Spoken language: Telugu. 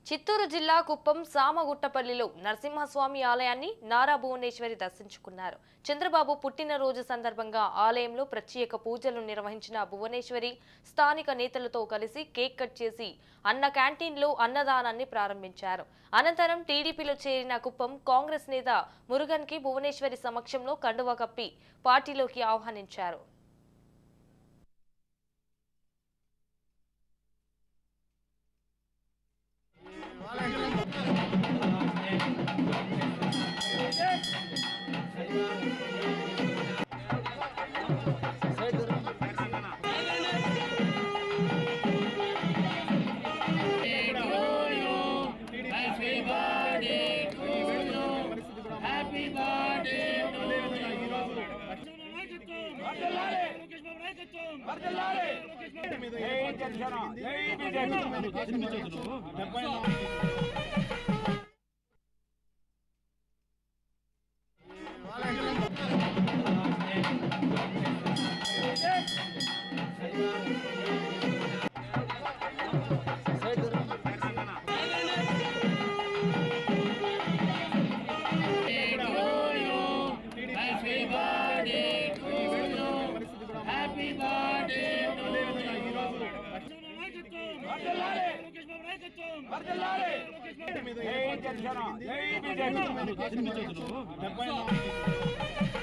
చిత్తూరు జిల్లా కుప్పం సామగుట్టపల్లిలో నరసింహస్వామి ఆలయాన్ని నారా భువనేశ్వరి దర్శించుకున్నారు చంద్రబాబు పుట్టినరోజు సందర్భంగా ఆలయంలో ప్రత్యేక పూజలు నిర్వహించిన భువనేశ్వరి స్థానిక నేతలతో కలిసి కేక్ కట్ చేసి అన్న క్యాంటీన్లో అన్నదానాన్ని ప్రారంభించారు అనంతరం టీడీపీలో చేరిన కుప్పం కాంగ్రెస్ నేత మురుగన్కి భువనేశ్వరి సమక్షంలో కండువా కప్పి పార్టీలోకి ఆహ్వానించారు జై జనసేన జై బీజేపీ